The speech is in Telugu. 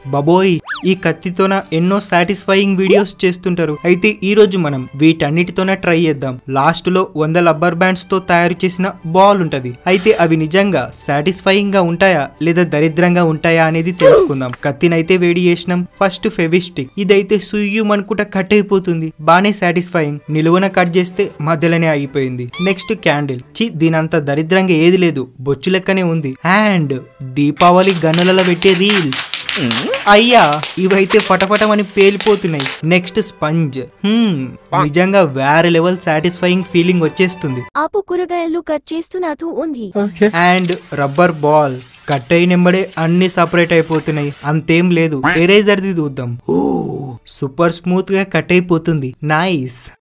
బబోయ్ ఈ కత్తితోన ఎన్నో సాటిస్ఫైయింగ్ వీడియోస్ చేస్తుంటారు అయితే ఈ రోజు మనం వీటన్నిటితోనే ట్రై చేద్దాం లాస్ట్ లో వంద రబ్బర్ బ్యాండ్స్ తో తయారు చేసిన బాల్ ఉంటది అయితే అవి నిజంగా సాటిస్ఫైయింగ్ గా ఉంటాయా లేదా దరిద్రంగా ఉంటాయా అనేది తెలుసుకుందాం కత్తినైతే వేడి చేసినాం ఫస్ట్ ఫెవిస్టిక్ ఇదైతే సుయ్యం అనుకుంటా కట్ అయిపోతుంది బానే సాటిస్ఫైయింగ్ నిలువన కట్ చేస్తే మధ్యలోనే ఆగిపోయింది నెక్స్ట్ క్యాండిల్ చి దీనంత దరిద్రంగా ఏది లేదు బొచ్చు లెక్కనే ఉంది అండ్ దీపావళి గన్నులలో పెట్టే రీల్స్ అయ్యా ఇవైతే ఫటఫటమని పేలిపోతున్నాయి నెక్స్ట్ స్పంజ్ హ్మ్, నిజంగా వేరే లెవెల్ సాటిస్ఫైయింగ్ ఫీలింగ్ వచ్చేస్తుంది ఆపు కూరగాయలు కట్ చేస్తున్నట్టు ఉంది అండ్ రబ్బర్ బాల్ కట్ అయినెంబడే అన్ని సపరేట్ అయిపోతున్నాయి అంతేం లేదు ఎరేజర్ది చూద్దాం ఓ సూపర్ స్మూత్ గా కట్ అయిపోతుంది నైస్